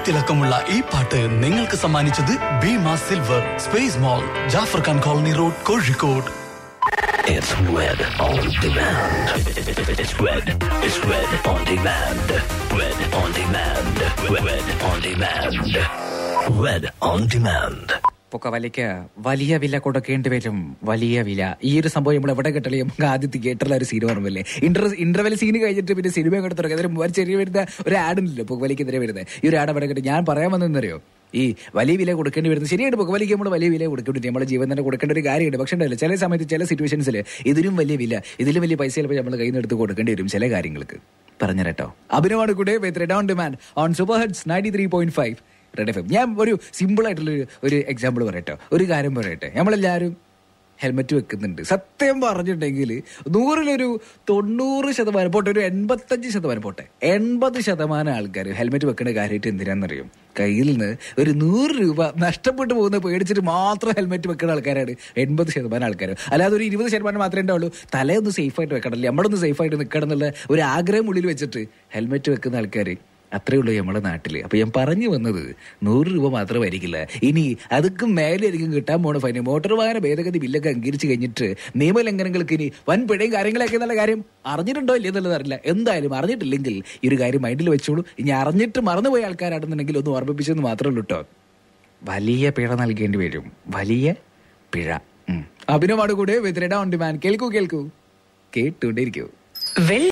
കുത്തിളക്കമുള്ള ഈ പാട്ട് നിങ്ങൾക്ക് സമ്മാനിച്ചത് Beema silver space mall Jafar Khan colony road Kozhikode It's Red on demand. It's Red. It's Red on demand. Red on demand. Red on demand. Red on demand. പുകവലിക്ക് വലിയ വില കൊടുക്കേണ്ടി വരും വലിയ വില ഈ ഒരു സംഭവം നമ്മൾ എവിടെ കിട്ടലേ നമുക്ക് ആദ്യം തിയേറ്ററിൽ ഒരു സീൻ ഓർമ്മയില്ലേ ഇന്റർ ഇന്റർവെൽ സീൻ കഴിഞ്ഞിട്ട് പിന്നെ സിനിമ ഒക്കെ തുടങ്ങി അതിന് മുമ്പ് ചെറിയ വരുന്ന ഒരു ആഡ് ഉണ്ടല്ലോ പുകവലിക്കെതിരെ വരുന്നത് ഈ ഒരു ആഡ് എവിടെ കിട്ടും ഞാൻ പറയാൻ വന്നതെന്നറിയോ ഈ വലിയ വില കൊടുക്കേണ്ടി വരുന്നത് ശരിയായിട്ട് പുകവലിക്ക് നമ്മൾ വലിയ വില കൊടുക്കേണ്ടി വരും. നമ്മുടെ ജീവൻ തന്നെ കൊടുക്കേണ്ട ഒരു കാര്യമുണ്ട് പക്ഷേ ഉണ്ടല്ലോ ചില സമയത്ത് ചില സിറ്റുവേഷൻസിൽ ഇതിലും വലിയ വില ഇതിലും വലിയ പൈസ ചിലപ്പോൾ നമ്മൾ കയ്യിൽ നിന്ന് എടുത്ത് കൊടുക്കേണ്ടി വരും ചില കാര്യങ്ങൾക്ക് പറഞ്ഞുതരട്ടോ അഭിനവാണ് കൂടെ with red on demand on super heads ninety three point five red F M ഞാൻ ഒരു സിമ്പിൾ ആയിട്ടുള്ള ഒരു ഒരു എക്സാമ്പിൾ പറയട്ടോ ഒരു കാര്യം പറയട്ടെ നമ്മളെല്ലാവരും ഹെൽമെറ്റ് വെക്കുന്നുണ്ട് സത്യം പറഞ്ഞിട്ടുണ്ടെങ്കിൽ നൂറിലൊരു തൊണ്ണൂറ് ശതമാനം പോട്ടെ ഒരു എൺപത്തഞ്ച് ശതമാനം പോട്ടെ എൺപത് ശതമാനം ആൾക്കാർ ഹെൽമെറ്റ് വെക്കുന്ന കാര്യമായിട്ട് എന്തിനാണെന്നറിയും കയ്യിൽ നിന്ന് ഒരു നൂറ് രൂപ നഷ്ടപ്പെട്ടു പോകുന്ന പേടിച്ചിട്ട് മാത്രം ഹെൽമെറ്റ് വെക്കുന്ന ആൾക്കാരാണ് എൺപത് ശതമാനം ആൾക്കാർ അല്ലാതെ ഒരു ഇരുപത് ശതമാനം മാത്രമേ ഉണ്ടാവുള്ളൂ തലയൊന്ന് സേഫായിട്ട് വെക്കണം അല്ലേ നമ്മളൊന്ന് സേഫായിട്ട് നിൽക്കണം എന്നുള്ള ഒരു ആഗ്രഹം ഉള്ളിൽ വെച്ചിട്ട് ഹെൽമെറ്റ് വെക്കുന്ന ആൾക്കാർ അത്രേ ഉള്ളൂ നമ്മുടെ നാട്ടില് അപ്പൊ ഞാൻ പറഞ്ഞു വന്നത് നൂറ് രൂപ മാത്രമായിരിക്കില്ല ഇനി അതൊക്കെ മേലെയായിരിക്കും കിട്ടാൻ പോണ ഫൈന് മോട്ടോർ വാഹന ഭേദഗതി ബില്ലൊക്കെ അംഗീകരിച്ച് കഴിഞ്ഞിട്ട് നിയമലംഘനങ്ങൾക്ക് ഇനി വൻ പിഴയും കാര്യങ്ങളൊക്കെ എന്നുള്ള കാര്യം അറിഞ്ഞിട്ടുണ്ടോ ഇല്ലേ എന്നുള്ളത് അറിയില്ല എന്തായാലും അറിഞ്ഞിട്ടില്ലെങ്കിൽ ഈ ഒരു കാര്യം മൈൻഡിൽ വെച്ചോളൂ ഇനി അറിഞ്ഞിട്ട് മറന്നുപോയ ആൾക്കാരാണെന്നുണ്ടെങ്കിൽ ഒന്ന് ഓർമ്മിപ്പിച്ചെന്ന് മാത്രമേ ഉള്ളൂ കേട്ടോ വലിയ പിഴ നൽകേണ്ടി വരും വലിയ പിഴ ഉം. അഭിനവാട് കൂടെ വിത്ത് റെഡ് ഓൺ ഡിമാൻഡ് കേൾക്കൂ കേൾക്കൂ കേട്ടുകൊണ്ടേയിരിക്കൂ